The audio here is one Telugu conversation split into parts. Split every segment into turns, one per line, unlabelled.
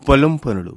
పొలం పనులు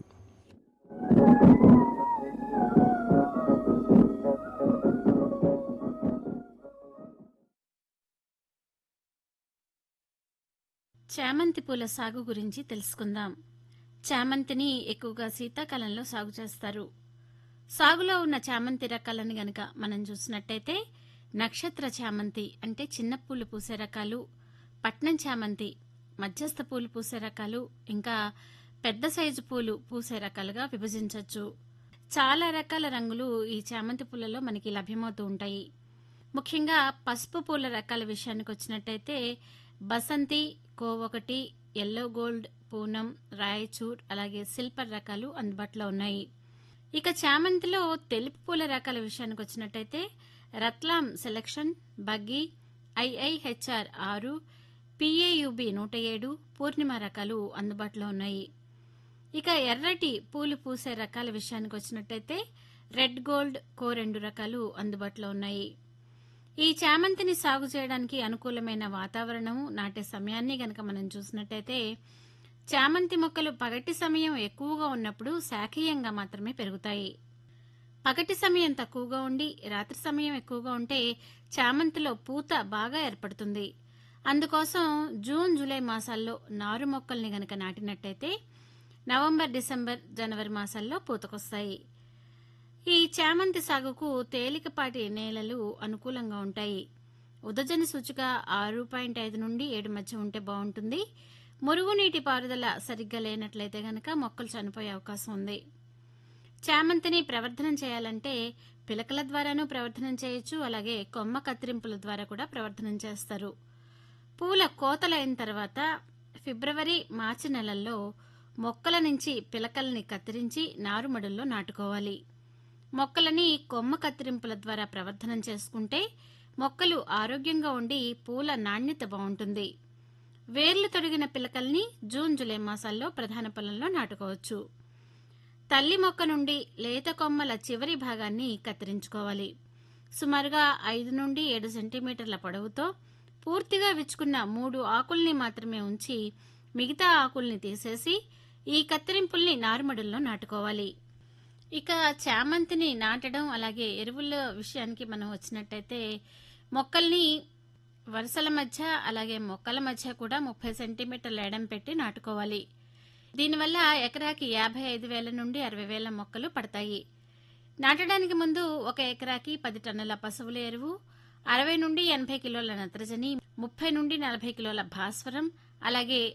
చామంతి పూల సాగు గురించి తెలుసుకుందాం చామంతిని ఎక్కువగా శీతాకాలంలో సాగు చేస్తారు సాగులో ఉన్న చామంతి రకాలను గనక మనం చూసినట్టయితే నక్షత్ర చామంతి అంటే చిన్న పూలు పూసే రకాలు పట్నం చామంతి మధ్యస్థ పూలు పూసే రకాలు ఇంకా పెద్ద సైజు పూలు పూసే రకాలుగా విభజించవచ్చు చాలా రకాల రంగులు ఈ చామంతి పూలలో మనకి లభ్యమవుతూ ఉంటాయి ముఖ్యంగా పసుపు పూల రకాల విషయానికి వచ్చినట్టయితే బసంతి కోవొకటి ఎల్లో గోల్డ్ పూనం రాయచూర్ అలాగే సిల్పర్ రకాలు అందుబాటులో ఉన్నాయి ఇక చామంతిలో తెలుపు పూల రకాల విషయానికి వచ్చినట్టయితే రత్లాం సెలక్షన్ బగ్గి ఐఐహెచ్ఆర్ ఆరు పిఏయుబి నూట ఏడు పూర్ణిమ రకాలు అందుబాటులో ఉన్నాయి ఇక ఎర్రటి పూలు పూసే రకాల విషయానికి వచ్చినట్టయితే రెడ్ గోల్డ్ కో రెండు రకాలు అందుబాటులో ఉన్నాయి ఈ చామంతిని సాగు చేయడానికి అనుకూలమైన వాతావరణం నాటే సమయాన్ని గనక మనం చూసినట్టయితే చామంతి మొక్కలు పగటి సమయం ఎక్కువగా ఉన్నప్పుడు శాఖీయంగా మాత్రమే పెరుగుతాయి పగటి సమయం తక్కువగా ఉండి రాత్రి సమయం ఎక్కువగా ఉంటే చామంతిలో పూత బాగా ఏర్పడుతుంది అందుకోసం జూన్ జూలై మాసాల్లో నారు మొక్కల్ని గనక నాటినట్టయితే నవంబర్ డిసెంబర్ జనవరి మాసాల్లో పూతకొస్తాయి ఈ చామంతి సాగుకు తేలికపాటి నేలలు అనుకూలంగా ఉంటాయి ఉదజని సూచిక ఆరు పాయింట్ ఐదు నుండి ఏడు మధ్య ఉంటే బాగుంటుంది మురుగునీటి పారుదల సరిగ్గా లేనట్లయితే గనక మొక్కలు చనిపోయే అవకాశం ఉంది చామంతిని ప్రవర్ధనం చేయాలంటే పిలకల ద్వారానూ ప్రవర్ధనం చేయొచ్చు అలాగే కొమ్మ కత్తిరింపుల ద్వారా కూడా ప్రవర్ధనం చేస్తారు పూల కోతలైన తర్వాత ఫిబ్రవరి మార్చి నెలల్లో మొక్కల నుంచి పిలకల్ని కత్తిరించి నారుమడుల్లో నాటుకోవాలి మొక్కలని కొమ్మ కత్తిరింపుల ద్వారా ప్రవర్ధనం చేసుకుంటే మొక్కలు ఆరోగ్యంగా ఉండి పూల నాణ్యత బాగుంటుంది వేర్లు తొడిగిన పిలకల్ని జూన్ జూలై మాసాల్లో ప్రధాన పొలంలో నాటుకోవచ్చు తల్లి మొక్క నుండి లేత కొమ్మల చివరి భాగాన్ని కత్తిరించుకోవాలి సుమారుగా ఐదు నుండి ఏడు సెంటీమీటర్ల పొడవుతో పూర్తిగా విచ్చుకున్న మూడు ఆకుల్ని మాత్రమే ఉంచి మిగతా ఆకుల్ని తీసేసి ఈ కత్తిరింపుల్ని నారుమడుల్లో నాటుకోవాలి ఇక చామంతిని నాటడం అలాగే ఎరువుల విషయానికి మనం వచ్చినట్టయితే మొక్కల్ని వరుసల మధ్య అలాగే మొక్కల మధ్య కూడా ముప్పై సెంటీమీటర్ల ఎడం పెట్టి నాటుకోవాలి దీనివల్ల ఎకరాకి యాభై ఐదు వేల నుండి అరవై వేల మొక్కలు పడతాయి నాటడానికి ముందు ఒక ఎకరాకి పది టన్నుల పశువుల ఎరువు అరవై నుండి ఎనభై కిలోల నత్రజని ముప్పై నుండి నలభై కిలోల భాస్వరం అలాగే